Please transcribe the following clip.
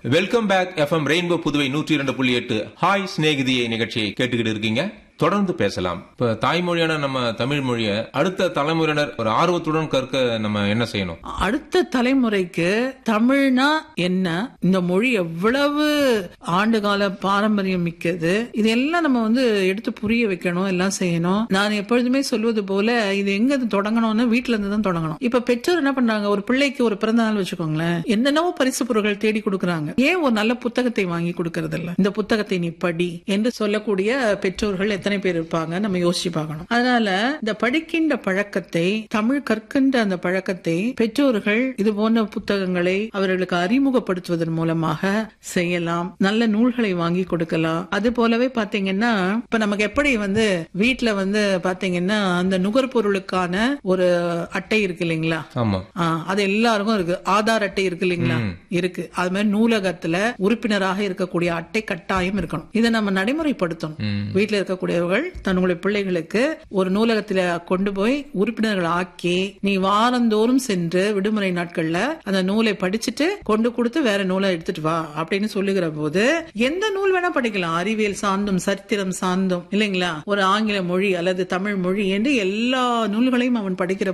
welcome back FM Rainbow Puduvai நூற்றி இரண்டு புள்ளி எட்டு ஹாய் சிநேகிதியை நிகழ்ச்சியை கேட்டுக்கிட்டு இருக்கீங்க தொடர்ந்து பேசலாம் இப்ப தாய்மொழியான நம்ம தமிழ் மொழியை அடுத்த தலைமுறையினர் ஒரு ஆர்வத்துடன் கற்க நம்ம என்ன செய்யணும் அடுத்த தலைமுறைக்கு தமிழ்னா என்ன இந்த மொழி எவ்வளவு ஆண்டுகால பாரம்பரியம் மிக்கது இதெல்லாம் நம்ம வந்து எடுத்து புரிய வைக்கணும் எல்லாம் செய்யணும் நான் எப்பொழுதுமே சொல்வது போல இது எங்க இது தொடங்கணும்னா வீட்டுல இருந்து தான் தொடங்கணும் இப்ப பெற்றோர் என்ன பண்றாங்க ஒரு பிள்ளைக்கு ஒரு பிறந்த நாள் வச்சுக்கோங்களேன் என்னென்னவோ பரிசு பொருட்கள் தேடி கொடுக்கறாங்க ஏன் ஒரு நல்ல புத்தகத்தை வாங்கி கொடுக்கறது இல்ல இந்த புத்தகத்தை நீ படி என்று சொல்லக்கூடிய பெற்றோர்கள் எத்தனை பேர் இருப்பாங்க நம்ம யோசிச்சு பார்க்கணும் அதனால இந்த படிக்கின்ற பழக்கத்தை தமிழ் கற்கின்ற அந்த பழக்கத்தை பெற்றோர்கள் இது போன்ற புத்தகங்களை அவர்களுக்கு அறிமுகப்படுத்துவதன் மூலமாக செய்யலாம் நல்ல நூல்களை வாங்கி கொடுக்கலாம் அது போலவே பாத்தீங்கன்னா இப்ப நமக்கு எப்படி வந்து வீட்டுல வந்து பாத்தீங்கன்னா அந்த நுகர்பொருளுக்கான ஒரு அட்டை இருக்கு இல்லைங்களா ஆமா ஆ, அது எல்லாருக்கும் இருக்கு ஆதார் அட்டை இருக்கு இல்லைங்களா இருக்கு அது மாதிரி நூலகத்துல உறுப்பினராக இருக்கக்கூடிய அட்டை கட்டாயம் இருக்கணும் இதை நம்ம நடைமுறைப்படுத்தணும் வீட்டுல இருக்கக்கூடியவர்கள் தன்னுடைய பிள்ளைகளுக்கு ஒரு நூலகத்துல கொண்டு போய் உறுப்பினர்கள் ஆக்கி நீ வாரந்தோறும் சென்று விடுமுறை நாட்கள்ல அந்த நூலை படிச்சுட்டு கொண்டு கொடுத்து வேற நூலை எடுத்துட்டு வா அப்படின்னு சொல்லுகிற போது எந்த நூல் வேணா படிக்கலாம் அறிவியல் சார்ந்தும் சரித்திரம் சார்ந்தும் இல்லைங்களா ஒரு ஆங்கில மொழி அல்லது தமிழ் மொழி என்று எல்லா நூல்களையும் அவன் படிக்கிற